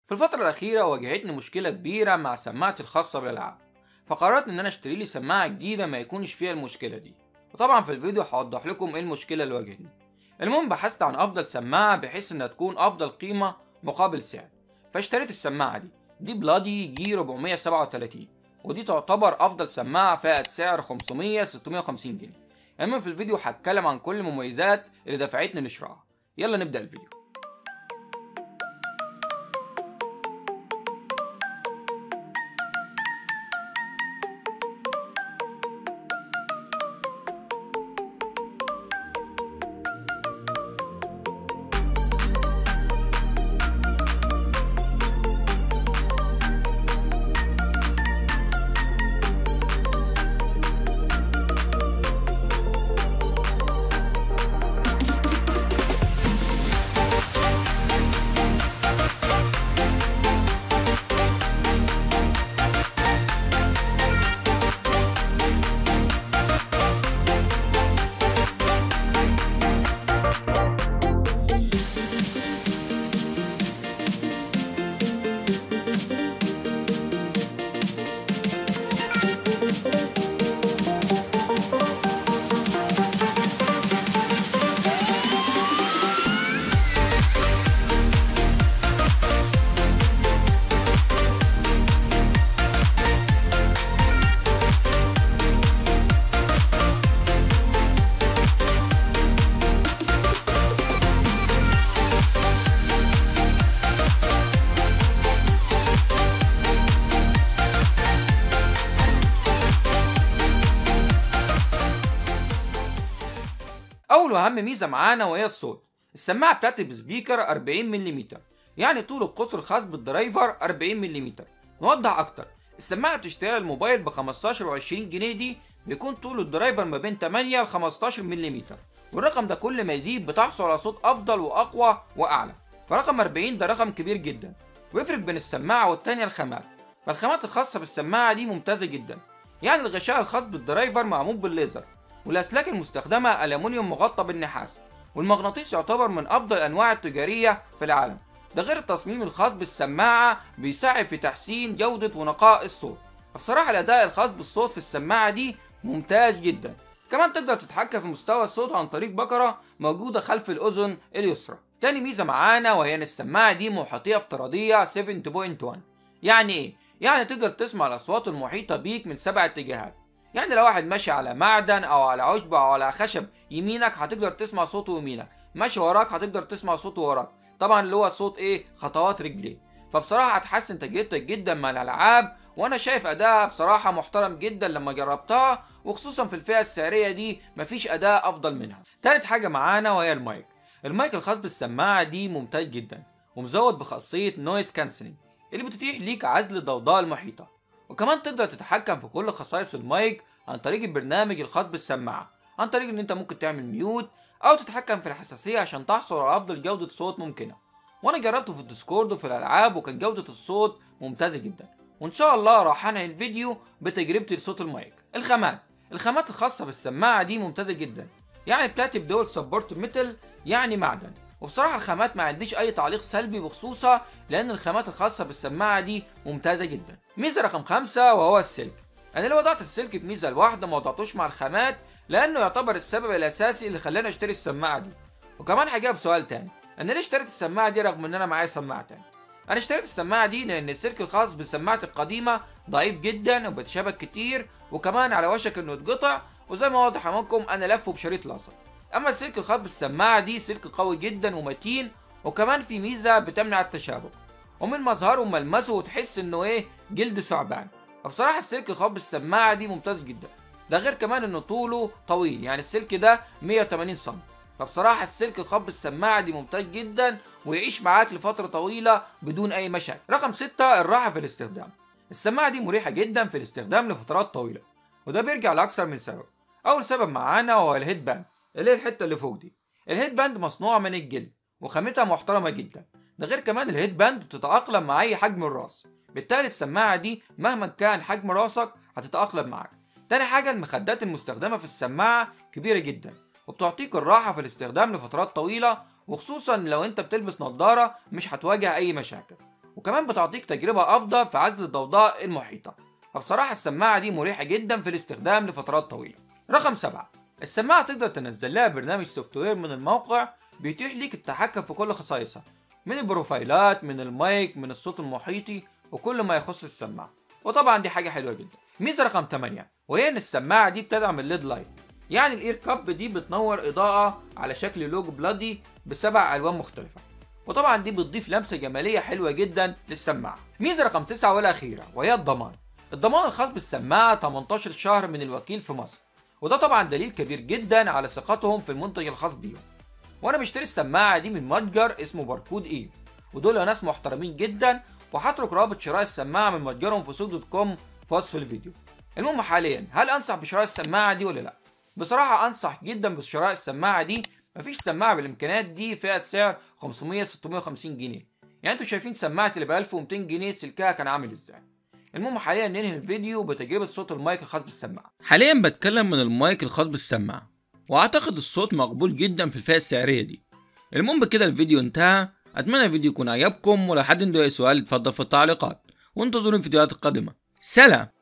في الفترة الأخيرة واجهتني مشكلة كبيرة مع سماعتي الخاصة بالألعاب فقررت إن أنا أشتري لي سماعة جديدة ما يكونش فيها المشكلة دي وطبعا في الفيديو هوضح لكم إيه المشكلة اللي واجهتني المهم بحثت عن أفضل سماعة بحيث إنها تكون أفضل قيمة مقابل سعر فاشتريت السماعة دي دي بلادي جي 437 ودي تعتبر أفضل سماعة فئة سعر 500 650 جنيه المهم في الفيديو هتكلم عن كل المميزات اللي دفعتني لشرائها يلا نبدأ الفيديو اول واهم ميزه معانا وهي الصوت السماعه بتاعتي بسبيكر 40 ملم يعني طول القطر الخاص بالدرايفر 40 ملم نوضح اكتر السماعه بتشتريها الموبايل ب 15 و20 جنيه دي بيكون طول الدرايفر ما بين 8 ل 15 ملم والرقم ده كل ما يزيد بتحصل على صوت افضل واقوى واعلى فرقم 40 ده رقم كبير جدا ويفرق بين السماعه والتانية الخامات فالخامات الخاصه بالسماعه دي ممتازه جدا يعني الغشاء الخاص بالدرايفر معمول بالليزر والأسلاك المستخدمة ألمنيوم مغطى بالنحاس والمغناطيس يعتبر من أفضل الأنواع التجارية في العالم ده غير التصميم الخاص بالسماعة بيساعد في تحسين جودة ونقاء الصوت بصراحة الأداء الخاص بالصوت في السماعة دي ممتاز جدا كمان تقدر تتحكم في مستوى الصوت عن طريق بكرة موجودة خلف الأذن اليسرى تاني ميزة معانا وهي إن السماعة دي محيطية افتراضية 7.1 يعني إيه؟ يعني تقدر تسمع الأصوات المحيطة بيك من سبع اتجاهات يعني لو واحد ماشي على معدن او على عشب او على خشب يمينك هتقدر تسمع صوته يمينك ماشي وراك هتقدر تسمع صوته وراك طبعا اللي هو صوت ايه خطوات رجليه فبصراحه هتحسن تجربتك جدا مع الالعاب وانا شايف ادائها بصراحه محترم جدا لما جربتها وخصوصا في الفئه السعريه دي مفيش اداء افضل منها تالت حاجه معانا وهي المايك المايك الخاص بالسماعه دي ممتاز جدا ومزود بخاصيه نويز كانسلنج اللي بتتيح ليك عزل الضوضاء المحيطه وكمان تقدر تتحكم في كل خصائص المايك عن طريق البرنامج الخاص بالسماعة عن طريق ان انت ممكن تعمل ميوت او تتحكم في الحساسية عشان تحصل على افضل جودة صوت ممكنة وانا جربته في الديسكورد وفي الالعاب وكان جودة الصوت ممتازة جدا وان شاء الله راح انهي الفيديو بتجربتي لصوت المايك الخامات الخامات الخاصة بالسماعة دي ممتازة جدا يعني بتاتي بدول سبورت ميتال يعني معدن وبصراحة الخامات ما عنديش أي تعليق سلبي بخصوصها لأن الخامات الخاصة بالسماعة دي ممتازة جدا. ميزة رقم خمسة وهو السلك. أنا لو وضعت السلك بميزة لوحده ما وضعتوش مع الخامات لأنه يعتبر السبب الأساسي اللي خلاني أشتري السماعة دي. وكمان هجاوب سؤال تاني، أنا ليه اشتريت السماعة دي رغم إن أنا معايا سماعة تاني؟ أنا اشتريت السماعة دي لأن السلك الخاص بالسماعة القديمة ضعيف جدا وبيتشابك كتير وكمان على وشك إنه يتقطع وزي ما واضح أمامكم أنا لفه بشريط لاصق. اما السلك الخاص بالسماعه دي سلك قوي جدا ومتين وكمان في ميزه بتمنع التشابك ومن مظهره وملمسه وتحس انه ايه جلد ثعبان فبصراحه السلك الخاص بالسماعه دي ممتاز جدا ده غير كمان ان طوله طويل يعني السلك ده 180 سم فبصراحه السلك الخاص بالسماعه دي ممتاز جدا ويعيش معاك لفتره طويله بدون اي مشاكل رقم 6 الراحه في الاستخدام السماعه دي مريحه جدا في الاستخدام لفترات طويله وده بيرجع لاكثر من سبب اول سبب معانا هو الهيد باند اللي هي الحته اللي فوق دي الهيد باند مصنوعه من الجلد وخامتها محترمه جدا ده غير كمان الهيد باند بتتاقلم مع اي حجم الراس بالتالي السماعه دي مهما كان حجم راسك هتتاقلم معاك تاني حاجه المخدات المستخدمه في السماعه كبيره جدا وبتعطيك الراحه في الاستخدام لفترات طويله وخصوصا لو انت بتلبس نظاره مش هتواجه اي مشاكل وكمان بتعطيك تجربة أفضل في عزل الضوضاء المحيطة فبصراحة السماعة دي مريحة جدا في الاستخدام لفترات طويلة رقم 7 السماعة تقدر تنزل لها برنامج سوفت وير من الموقع بيتيح ليك التحكم في كل خصائصها من البروفايلات من المايك من الصوت المحيطي وكل ما يخص السماعة وطبعا دي حاجة حلوة جدا ميزة رقم 8 وهي ان السماعة دي بتدعم الليد لايت يعني الاير كاب دي بتنور اضاءة على شكل لوجو بلادي بسبع الوان مختلفة وطبعا دي بتضيف لمسة جمالية حلوة جدا للسماعة ميزة رقم 9 والأخيرة وهي الضمان الضمان الخاص بالسماعة 18 شهر من الوكيل في مصر وده طبعا دليل كبير جدا على ثقتهم في المنتج الخاص بيهم وانا بشتري السماعة دي من متجر اسمه باركود ايه ودول ناس محترمين جدا وهترك رابط شراء السماعة من متجرهم في سوق دوت كوم في وصف الفيديو المهم حاليا هل انصح بشراء السماعة دي ولا لا بصراحة انصح جدا بشراء السماعة دي مفيش سماعة بالامكانيات دي فئة سعر 500 650 جنيه يعني انتوا شايفين سماعة اللي ب 1200 جنيه سلكها كان عامل ازاي المهم حاليا ننهي الفيديو بتجربة صوت المايك الخاص بالسماعة حاليا بتكلم من المايك الخاص بالسماعة واعتقد الصوت مقبول جدا في الفئة السعرية دي المهم بكده الفيديو انتهى اتمنى الفيديو يكون عجبكم ولو حد عنده اي سؤال اتفضل في التعليقات وانتظروا الفيديوهات القادمة سلام